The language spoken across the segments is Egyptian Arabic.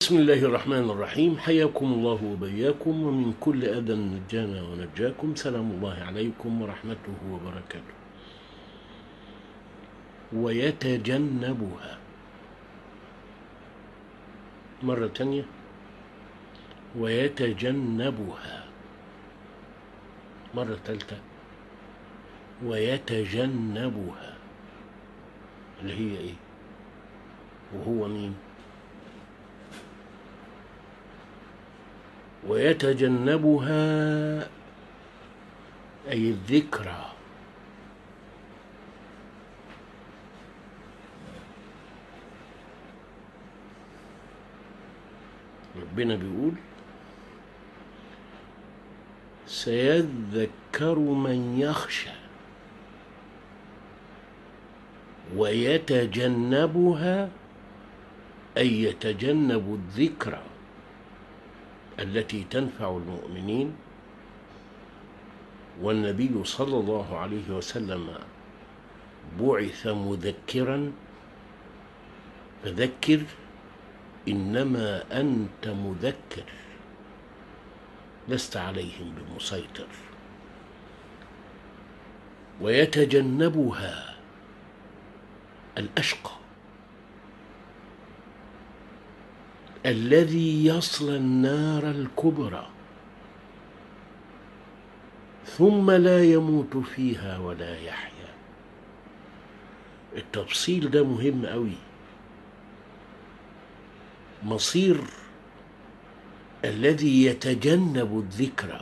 بسم الله الرحمن الرحيم حياكم الله وبياكم ومن كل أذى نجانا ونجاكم سلام الله عليكم ورحمته وبركاته ويتجنبها مرة تانية ويتجنبها مرة ثالثة ويتجنبها اللي هي ايه وهو مين ويتجنبها أي الذكرى ربنا بيقول سيذكر من يخشى ويتجنبها أي يتجنب الذكرى التي تنفع المؤمنين والنبي صلى الله عليه وسلم بعث مذكرا فذكر انما انت مذكر لست عليهم بمسيطر ويتجنبها الاشقى الذي يصلى النار الكبرى ثم لا يموت فيها ولا يحيا التفصيل ده مهم قوي مصير الذي يتجنب الذكرى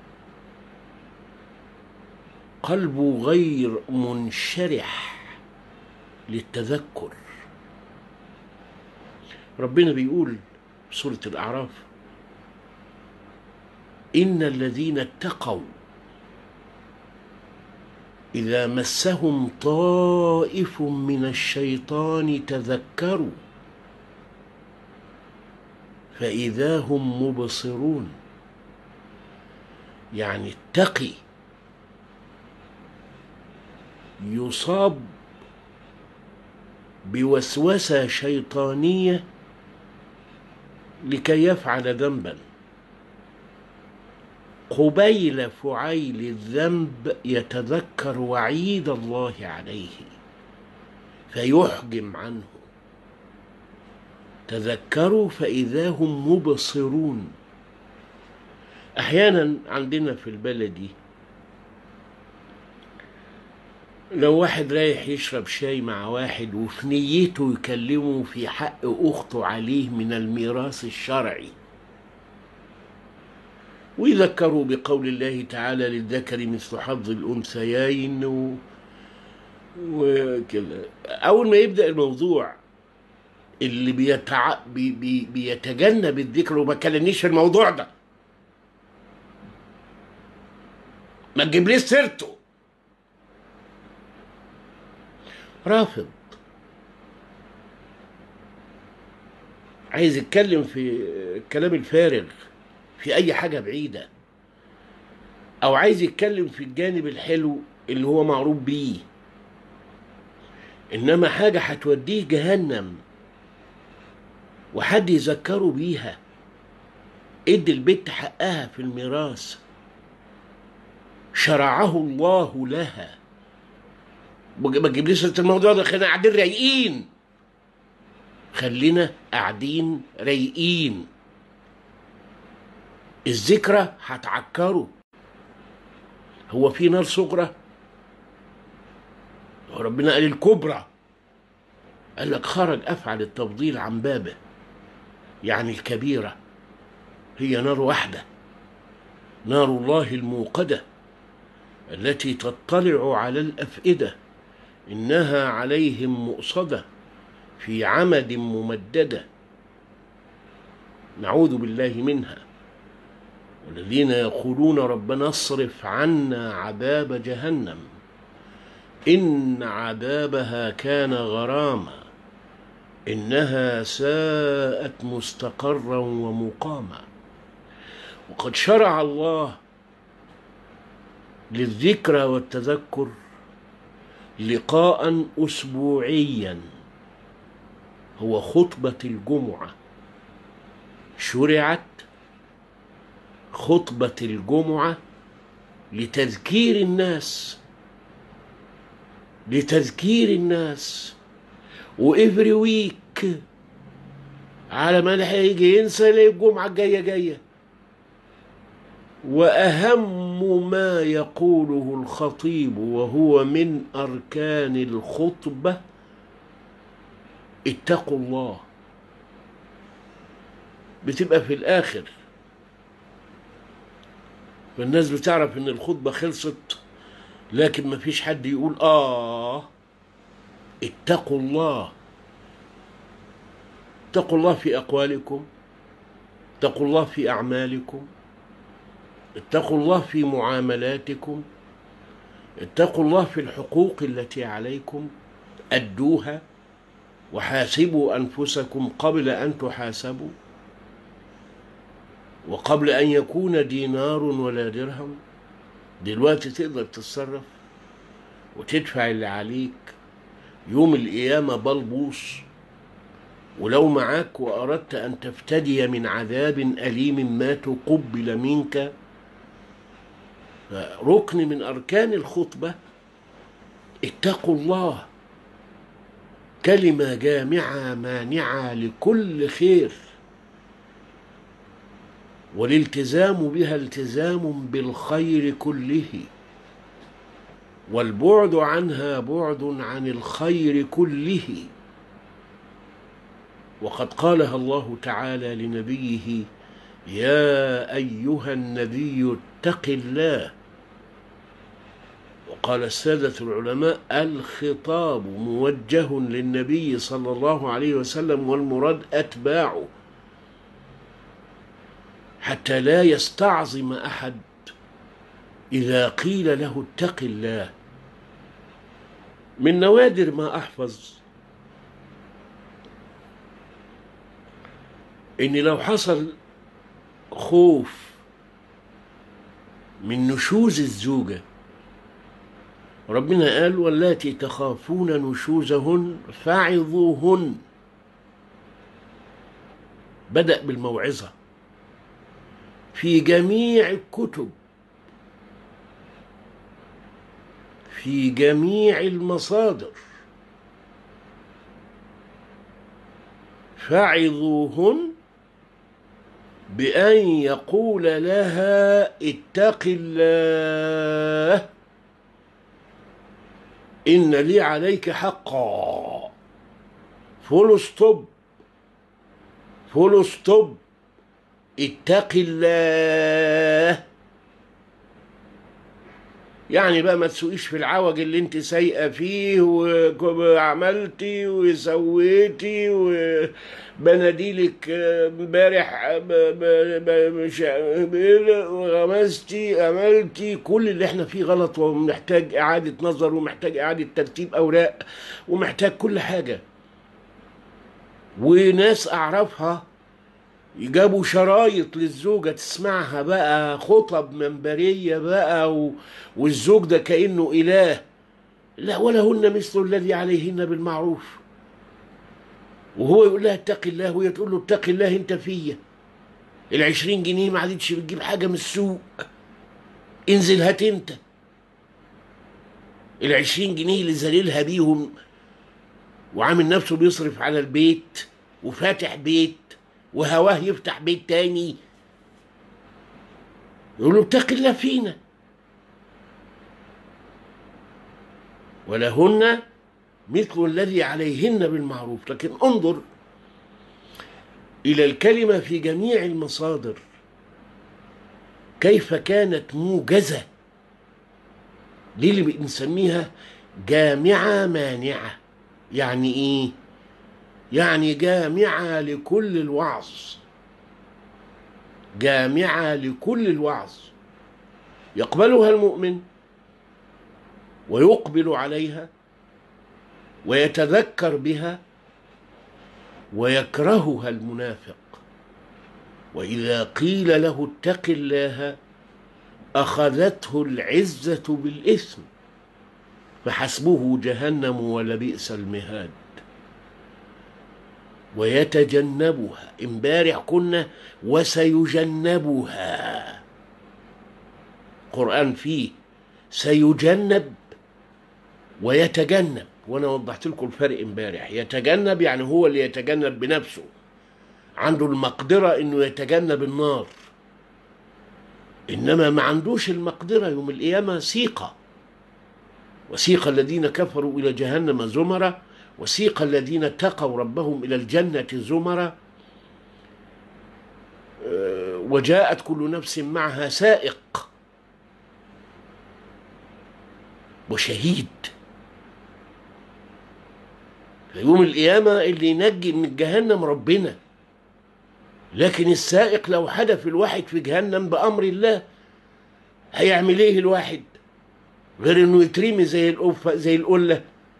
قلبه غير منشرح للتذكر ربنا بيقول في سورة الأعراف إن الذين اتقوا إذا مسهم طائف من الشيطان تذكروا فإذا هم مبصرون يعني التقي يصاب بوسوسة شيطانية لكي يفعل ذنبا قبيل فعيل الذنب يتذكر وعيد الله عليه فيحجم عنه تذكروا فإذا هم مبصرون أحيانا عندنا في البلد لو واحد رايح يشرب شاي مع واحد وفي نيته يكلمه في حق أخته عليه من الميراث الشرعي ويذكروا بقول الله تعالى للذكر مثل حظ الأنثيين و... وكذا أول ما يبدأ الموضوع اللي بيتع... بي... بي... بيتجنب الذكر وما كلمنيش في الموضوع ده ما تجيبليش سيرته رافض عايز يتكلم في الكلام الفارغ في اي حاجه بعيده او عايز يتكلم في الجانب الحلو اللي هو معروف بيه انما حاجه هتوديه جهنم وحد يذكره بيها ادي البت حقها في الميراث شرعه الله لها ما تجيبليش سيره الموضوع ده خلينا قاعدين رايقين خلينا قاعدين رايقين الذكرى هتعكره هو في نار صغرى ربنا قال الكبرى قال لك خرج افعل التفضيل عن بابه يعني الكبيره هي نار واحده نار الله الموقده التي تطلع على الافئده انها عليهم مؤصده في عمد ممدده نعوذ بالله منها والذين يقولون ربنا اصرف عنا عذاب جهنم ان عذابها كان غراما انها ساءت مستقرا ومقاما وقد شرع الله للذكرى والتذكر لقاء اسبوعيا هو خطبه الجمعه شرعت خطبة الجمعة لتذكير الناس لتذكير الناس وإفري ويك على ما هيجي ينسى يلاقي الجمعة الجاية جاية وأهم ما يقوله الخطيب وهو من أركان الخطبة اتقوا الله بتبقى في الآخر فالناس بتعرف إن الخطبة خلصت لكن ما فيش حد يقول آه اتقوا الله اتقوا الله في أقوالكم اتقوا الله في أعمالكم اتقوا الله في معاملاتكم اتقوا الله في الحقوق التي عليكم أدوها وحاسبوا أنفسكم قبل أن تحاسبوا وقبل أن يكون دينار ولا درهم دلوقتي تقدر تتصرف وتدفع اللي عليك يوم القيامة بلبوص ولو معاك وأردت أن تفتدي من عذاب أليم ما تقبل منك ركن من أركان الخطبة اتقوا الله كلمة جامعة مانعة لكل خير والالتزام بها التزام بالخير كله والبعد عنها بعد عن الخير كله وقد قالها الله تعالى لنبيه يا ايها النبي اتق الله وقال الساده العلماء الخطاب موجه للنبي صلى الله عليه وسلم والمراد اتباعه حتى لا يستعظم احد اذا قيل له اتق الله من نوادر ما احفظ ان لو حصل خوف من نشوز الزوجه ربنا قال واللاتي تخافون نشوزهن فعظوهن بدا بالموعظه في جميع الكتب في جميع المصادر فعظوهن بأن يقول لها اتق الله إن لي عليك حقا فول ستوب فول ستوب اتق الله يعني بقى ما تسوقيش في العوج اللي انت سايقه فيه وعملتي وسويتي وبناديلك امبارح مش غمستي عملتي كل اللي احنا فيه غلط ومحتاج اعاده نظر ومحتاج اعاده ترتيب اوراق ومحتاج كل حاجه وناس اعرفها جابوا شرايط للزوجة تسمعها بقى خطب منبرية بقى و... والزوج ده كأنه إله لا ولهن مثل الذي عليهن بالمعروف وهو يقول لها اتق الله وهي تقول له اتق الله انت فيا العشرين جنيه ما عادتش بتجيب حاجة من السوق انزل هات انت العشرين جنيه اللي زليلها بيهم وعامل نفسه بيصرف على البيت وفاتح بيت وهواه يفتح بيت تاني يقول له اتق الله فينا ولهن مثل الذي عليهن بالمعروف لكن انظر الى الكلمه في جميع المصادر كيف كانت موجزه دي اللي بنسميها جامعه مانعه يعني ايه يعني جامعة لكل الوعظ جامعة لكل الوعظ يقبلها المؤمن ويقبل عليها ويتذكر بها ويكرهها المنافق وإذا قيل له اتق الله أخذته العزة بالإثم فحسبه جهنم ولبئس المهاد ويتجنبها امبارح كنا وسيجنبها قرآن فيه سيجنب ويتجنب وانا وضحت لكم الفرق امبارح يتجنب يعني هو اللي يتجنب بنفسه عنده المقدرة انه يتجنب النار انما ما عندوش المقدرة يوم القيامة سيقة وسيق الذين كفروا الى جهنم زمرا وسيق الذين اتقوا ربهم الى الجنة زمرا أه، وجاءت كل نفس معها سائق وشهيد يوم القيامة اللي ينجي من جهنم ربنا لكن السائق لو حدف الواحد في جهنم بأمر الله هيعمل ايه الواحد غير انه يترمي زي القفة زي القلة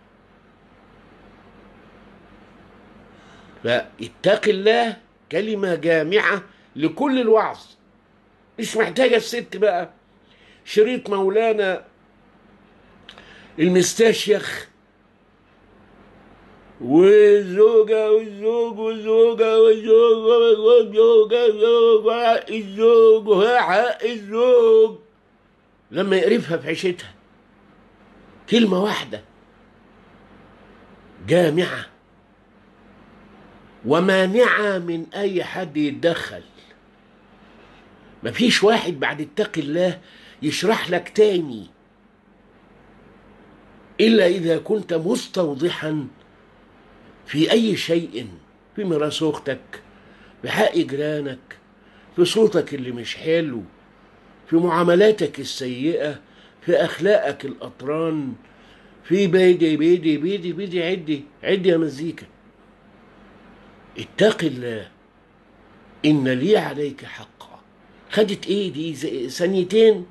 فاتق الله كلمة جامعة لكل الوعظ مش محتاجة الست بقى شريط مولانا المستشيخ والزوجة والزوج والزوجة والزوجة والزوجة والزوجة الزوج حق الزوج لما يقرفها في عيشتها كلمة واحدة جامعة ومانعة من أي حد يتدخل مفيش واحد بعد اتق الله يشرح لك تاني إلا إذا كنت مستوضحا في أي شيء في ميراث أختك في حق جيرانك في صوتك اللي مش حلو في معاملاتك السيئة في أخلاقك الأطران في بيدي بيدي بيدي بيدي عدي عدي يا مزيكا اتق الله إن لي عليك حقا خدت إيه دي زي- ثانيتين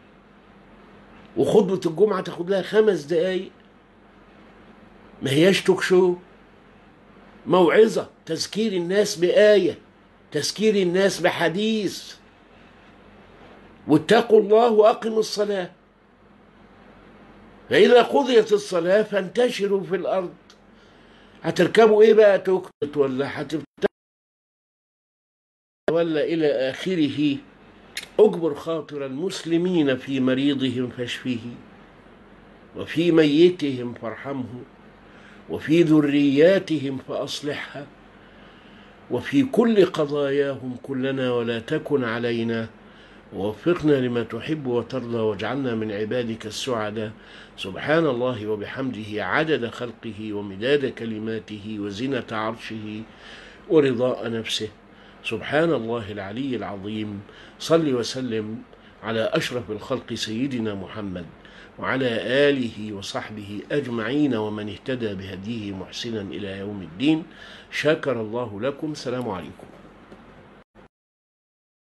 وخطبة الجمعة تاخد لها خمس دقايق ما هياش توك شو موعظة تذكير الناس بآية تذكير الناس بحديث واتقوا الله وأقموا الصلاة فإذا قضيت الصلاة فانتشروا في الأرض هتركبوا إيه بقى توكت ولا هتبت ولا إلى آخره أجبر خاطر المسلمين في مريضهم فاشفيه وفي ميتهم فارحمه وفي ذرياتهم فأصلحها وفي كل قضاياهم كلنا ولا تكن علينا ووفقنا لما تحب وترضى واجعلنا من عبادك السعداء سبحان الله وبحمده عدد خلقه ومداد كلماته وزنة عرشه ورضاء نفسه سبحان الله العلي العظيم صل وسلم على أشرف الخلق سيدنا محمد وعلى آله وصحبه أجمعين ومن اهتدى بهديه محسنا إلى يوم الدين شكر الله لكم سلام عليكم